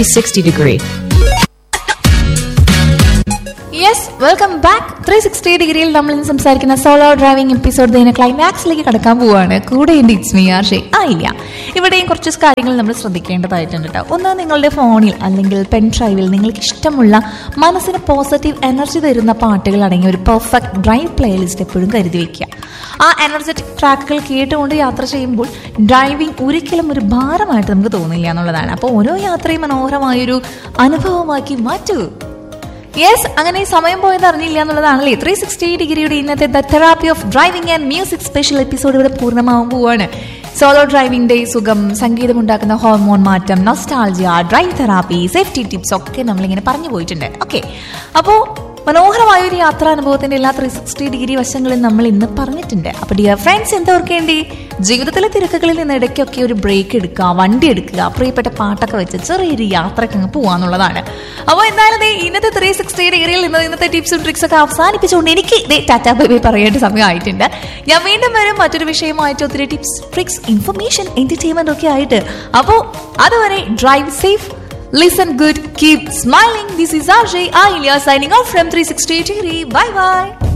360 degree. Yes welcome back three sixty ഡിഗ്രിയിൽ നമ്മൾ ഇന്ന് സംസാരിക്കുന്ന സോളോ ഡ്രൈവിംഗ് എപ്പിസോഡ് ഇതിന് ക്ലൈമാക്സിലേക്ക് കടക്കാൻ പോവാണ് കൂടെ എൻ്റെ ഇറ്റ്സ് മീ ആർ ഷേ ആയില്ല ഇവിടെയും കുറച്ച് കാര്യങ്ങൾ നമ്മൾ ശ്രദ്ധിക്കേണ്ടതായിട്ടുണ്ട് കേട്ടോ ഒന്ന് നിങ്ങളുടെ ഫോണിൽ അല്ലെങ്കിൽ പെൻ ഡ്രൈവിൽ നിങ്ങൾക്ക് ഇഷ്ടമുള്ള മനസ്സിന് പോസിറ്റീവ് എനർജി തരുന്ന പാട്ടുകൾ അടങ്ങിയ ഒരു പെർഫെക്റ്റ് ഡ്രൈവ് പ്ലേലിസ്റ്റ് എപ്പോഴും കരുതി വെക്കുക ആ എനർജറ്റിക് ട്രാക്കുകൾ കേട്ടുകൊണ്ട് യാത്ര ചെയ്യുമ്പോൾ ഡ്രൈവിംഗ് ഒരിക്കലും ഒരു ഭാരമായിട്ട് നമുക്ക് തോന്നില്ല എന്നുള്ളതാണ് അപ്പോൾ ഓരോ യാത്രയും മനോഹരമായൊരു അനുഭവമാക്കി മാറ്റൂ യെസ് അങ്ങനെ സമയം പോയത് അറിഞ്ഞില്ല എന്നുള്ളതാണല്ലേ ത്രീ സിക്സ്റ്റി ഡിഗ്രിയുടെ ഇന്നത്തെ the therapy of driving and music special episode ഇവിടെ പൂർണ്ണമാവാൻ പോവാണ് സോളോ ഡ്രൈവിംഗിന്റെ സുഖം സംഗീതമുണ്ടാക്കുന്ന ഹോർമോൺ മാറ്റം nostalgia drive therapy safety tips ഒക്കെ നമ്മളിങ്ങനെ പറഞ്ഞു പോയിട്ടുണ്ട് ഓക്കെ അപ്പോൾ മനോഹരമായ ഒരു യാത്രാനുഭവത്തിന്റെ എല്ലാ ത്രീ സിക്സ്റ്റി ഡിഗ്രി വശങ്ങളും നമ്മൾ ഇന്ന് പറഞ്ഞിട്ടുണ്ട് അപ്പൊ ഡിയർ ഫ്രണ്ട്സ് എന്താ ഓർക്കേണ്ടി ജീവിതത്തിലെ തിരക്കുകളിൽ നിന്ന് ഇടയ്ക്കൊക്കെ ഒരു ബ്രേക്ക് എടുക്കുക വണ്ടി എടുക്കുക പ്രിയപ്പെട്ട പാട്ടൊക്കെ വെച്ച് ചെറിയൊരു യാത്രയ്ക്ക് അങ്ങ് പോവാന്നുള്ളതാണ് അപ്പോൾ എന്തായാലും ദേ ഇന്നത്തെ ത്രീ സിക്സ്റ്റി ഡിഗ്രിയിൽ നിന്ന് ഇന്നത്തെ ടിപ്സും ട്രിക്സ് ഒക്കെ അവസാനിപ്പിച്ചുകൊണ്ട് എനിക്ക് ദേ ടാറ്റാ ബൈ പറയേണ്ട സമയമായിട്ടുണ്ട് ഞാൻ വീണ്ടും വരും മറ്റൊരു വിഷയമായിട്ട് ഒത്തിരി ടിപ്സ് ട്രിക്സ് ഇൻഫർമേഷൻ എന്റർടൈൻമെന്റ് ഒക്കെ ആയിട്ട് അപ്പോൾ അതുവരെ drive safe Listen good, keep smiling. This is RJ Ahilia signing off from 360 degree. Bye bye.